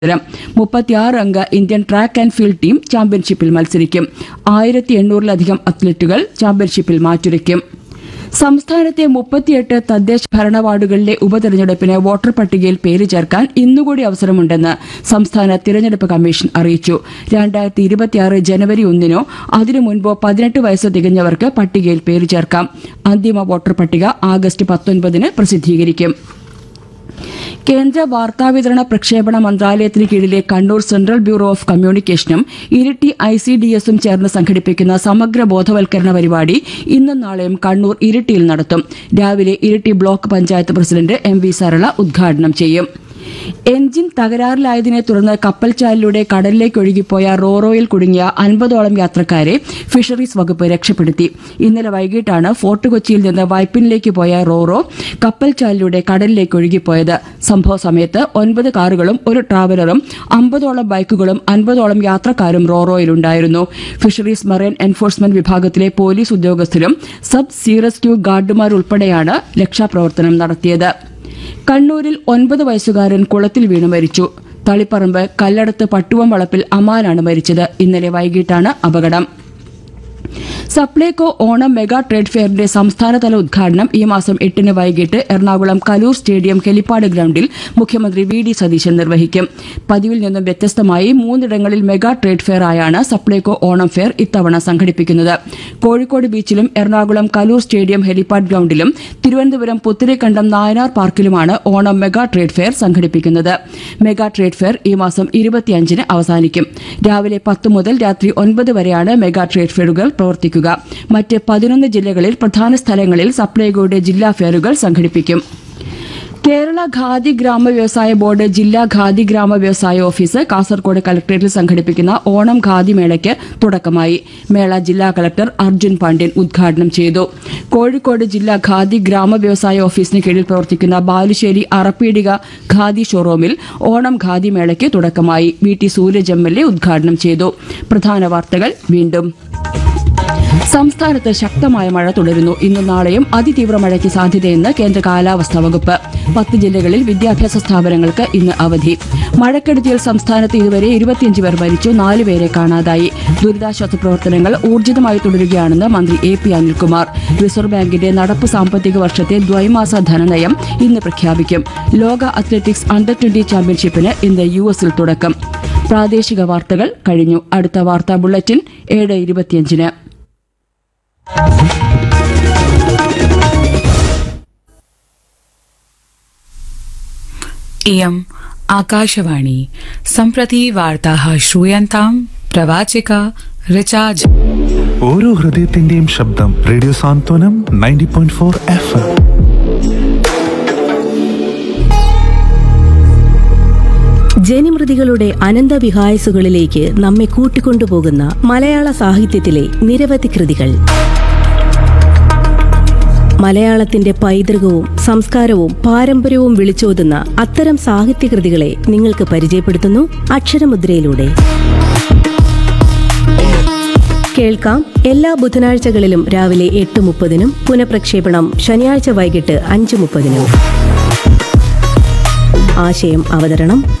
മത്സരം മുപ്പത്തിയാറ് അംഗ Indian track and field team ചാമ്പ്യൻഷിപ്പിൽ മത്സരിക്കും ആയിരത്തി എണ്ണൂറിലധികം അത്ലറ്റുകൾ ചാമ്പ്യൻഷിപ്പിൽ മാറ്റുരയ്ക്കും സംസ്ഥാനത്തെ മുപ്പത്തിയെട്ട് തദ്ദേശ ഭരണ വാർഡുകളിലെ ഉപതെരഞ്ഞെടുപ്പിന് വോട്ടർ പട്ടികയിൽ പേര് ചേർക്കാൻ ഇന്നുകൂടി അവസരമുണ്ടെന്ന് സംസ്ഥാന തിരഞ്ഞെടുപ്പ് കമ്മീഷൻ അറിയിച്ചു രണ്ടായിരത്തി ഇരുപത്തിയാറ് ജനുവരി ഒന്നിനോ അതിനു മുൻപോ പതിനെട്ട് വയസ്സ് തികഞ്ഞവർക്ക് പട്ടികയിൽ പേര് ചേർക്കാം അന്തിമ വോട്ടർ പട്ടിക ആഗസ്റ്റ് പത്തൊൻപതിന് പ്രസിദ്ധീകരിക്കും കേന്ദ്ര വാർത്താവിതരണ പ്രക്ഷേപണ മന്ത്രാലയത്തിന് കീഴിലെ കണ്ണൂർ സെൻട്രൽ ബ്യൂറോ ഓഫ് കമ്മ്യൂണിക്കേഷനും ഇരിട്ടി ഐ സി ഡി എസും ചേർന്ന് സംഘടിപ്പിക്കുന്ന സമഗ്ര ബോധവൽക്കരണ പരിപാടി ഇന്നും നാളെയും കണ്ണൂർ ഇരിട്ടിയിൽ നടത്തും രാവിലെ Iritty block panchayat president M V Sarala ഉദ്ഘാടനം ചെയ്യും എഞ്ചിൻ തകരാറിലായതിനെ തുടർന്ന് കപ്പൽച്ചാലിലൂടെ കടലിലേക്ക് ഒഴുകിപ്പോയ റോറോയിൽ കുടുങ്ങിയ അൻപതോളം യാത്രക്കാരെ ഫിഷറീസ് വകുപ്പ് രക്ഷപ്പെടുത്തി ഇന്നലെ വൈകിട്ടാണ് ഫോർട്ട് കൊച്ചിയിൽ നിന്ന് വൈപ്പിനിലേക്ക് പോയ റോറോ കപ്പൽച്ചാലിലൂടെ കടലിലേക്ക് ഒഴുകിപ്പോയത് സംഭവ സമയത്ത് ഒൻപത് കാറുകളും ഒരു ട്രാവലറും അമ്പതോളം ബൈക്കുകളും അൻപതോളം യാത്രക്കാരും റോറോയിലുണ്ടായിരുന്നു ഫിഷറീസ് മറൈൻ എൻഫോഴ്സ്മെന്റ് വിഭാഗത്തിലെ പോലീസ് ഉദ്യോഗസ്ഥരും സബ് സീ റെസ്ക്യൂ ഗാർഡുമാരുൾപ്പെടെയാണ് രക്ഷാപ്രവർത്തനം നടത്തിയത് കണ്ണൂരിൽ ഒൻപത് വയസ്സുകാരൻ കുളത്തിൽ വീണ് മരിച്ചു തളിപ്പറമ്പ് കല്ലടത്ത് പട്ടുവം വളപ്പിൽ അമാനാണ് മരിച്ചത് ഇന്നലെ വൈകിട്ടാണ് അപകടം സപ്ലൈകോ ഓണം മെഗാ ട്രേഡ് ഫെയറിന്റെ സംസ്ഥാനതല ഉദ്ഘാടനം ഈ മാസം എട്ടിന് വൈകിട്ട് എറണാകുളം കലൂർ സ്റ്റേഡിയം ഹെലിപ്പാഡ് ഗ്രൌണ്ടിൽ മുഖ്യമന്ത്രി വി ഡി സതീശൻ നിർവഹിക്കും പതിവിൽ നിന്നും വ്യത്യസ്തമായി മൂന്നിടങ്ങളിൽ മെഗാ ട്രേഡ് ഫെയർ ആയാണ് സപ്ലൈകോ ഓണം ഫെയർ ഇത്തവണ സംഘടിപ്പിക്കുന്നത് കോഴിക്കോട് ബീച്ചിലും എറണാകുളം കലൂർ സ്റ്റേഡിയം ഹെലിപ്പാഡ് ഗ്രൌണ്ടിലും തിരുവനന്തപുരം പുത്തിരിക്കണ്ടം നായനാർ പാർക്കിലുമാണ് ഓണം മെഗാ ട്രേഡ് ഫെയർ സംഘടിപ്പിക്കുന്നത് മെഗാ ട്രേഡ് ഫെയർ ഈ മാസം ഇരുപത്തിയഞ്ചിന് അവസാനിക്കും രാവിലെ പത്ത് മുതൽ രാത്രി ഒൻപത് വരെയാണ് മെഗാ ട്രേഡ് ഫെയറുകൾ പ്രവർത്തിക്കുക മറ്റ് പതിനൊന്ന് ജില്ലകളിൽ പ്രധാന സ്ഥലങ്ങളിൽ സപ്ലൈകോയുടെ ജില്ലാ ഫെയറുകൾ സംഘടിപ്പിക്കും കേരള ഖാദി ഗ്രാമ വ്യവസായ ബോർഡ് ജില്ലാ ഖാദി ഗ്രാമ വ്യവസായ ഓഫീസ് കാസർകോട് കലക്ടറേറ്റിൽ സംഘടിപ്പിക്കുന്ന ഓണം ഖാദി മേളയ്ക്ക് തുടക്കമായി മേള ജില്ലാ കളക്ടർ അർജുൻ പാണ്ഡ്യൻ ഉദ്ഘാടനം ചെയ്തു കോഴിക്കോട് ജില്ലാ ഖാദി ഗ്രാമ വ്യവസായ ഓഫീസിന് കീഴിൽ പ്രവർത്തിക്കുന്ന ബാലുശ്ശേരി അറപ്പീടിക ഖാദി ഷോറൂമിൽ ഓണം ഖാദി മേളയ്ക്ക് തുടക്കമായി V T Sooraj M L A ഉദ്ഘാടനം ചെയ്തു പ്രധാന വാർത്തകൾ വീണ്ടും സംസ്ഥാനത്ത് ശക്തമായ മഴ തുടരുന്നു ഇന്നും നാളെയും അതിതീവ്ര മഴയ്ക്ക് സാധ്യതയെന്ന് കേന്ദ്ര കാലാവസ്ഥാ വകുപ്പ് പത്ത് ജില്ലകളിൽ വിദ്യാഭ്യാസ സ്ഥാപനങ്ങൾക്ക് ഇന്ന് അവധി മഴക്കെടുതിയിൽ സംസ്ഥാനത്ത് ഇതുവരെ ഇരുപത്തിയഞ്ച് പേർ മരിച്ചു നാലുപേരെ കാണാതായി ദുരിതാശ്വാസ പ്രവർത്തനങ്ങൾ ഊർജിതമായി തുടരുകയാണെന്ന് മന്ത്രി എ പി അനിൽകുമാർ റിസർവ് ബാങ്കിന്റെ നടപ്പ് സാമ്പത്തിക വർഷത്തെ ദ്വൈമാസ ധനനയം ഇന്ന് പ്രഖ്യാപിക്കും ലോക അത്ലറ്റിക്സ് അണ്ടർ ട്വന്റി ചാമ്പ്യൻഷിപ്പിന് ഇന്ന് യു എസിൽ തുടക്കം പ്രാദേശിക വാർത്തകൾ കഴിഞ്ഞു അടുത്ത വാർത്താ ബുള്ളറ്റിൻ ഏഴ് ഇരുപത്തിയഞ്ചിന് इयम् आकाशवाणी सम्प्रति वार्ताः श्रूयन्ताम् प्रवाचिका ऋचा झा। ഓരോ ഹൃദയത്തിന്റെയും ശബ്ദം radio Santhwanam ninety point four F M ജനിമൃതികളുടെ അനന്തവിഹായസുകളിലേക്ക് നമ്മെ കൂട്ടിക്കൊണ്ടുപോകുന്ന മലയാള സാഹിത്യത്തിലെ നിരവധി കൃതികൾ മലയാളത്തിന്റെ പൈതൃകവും സംസ്കാരവും പാരമ്പര്യവും വിളിച്ചോതുന്ന അത്തരം സാഹിത്യകൃതികളെ നിങ്ങൾക്ക് പരിചയപ്പെടുത്തുന്നു അക്ഷരമുദ്രയിലൂടെ കേൾക്കാം എല്ലാ ബുധനാഴ്ചകളിലും രാവിലെ എട്ട് മുപ്പതിനും പുനഃപ്രക്ഷേപണം ശനിയാഴ്ച വൈകിട്ട് അഞ്ച് മുപ്പതിനും ആശയം അവതരണം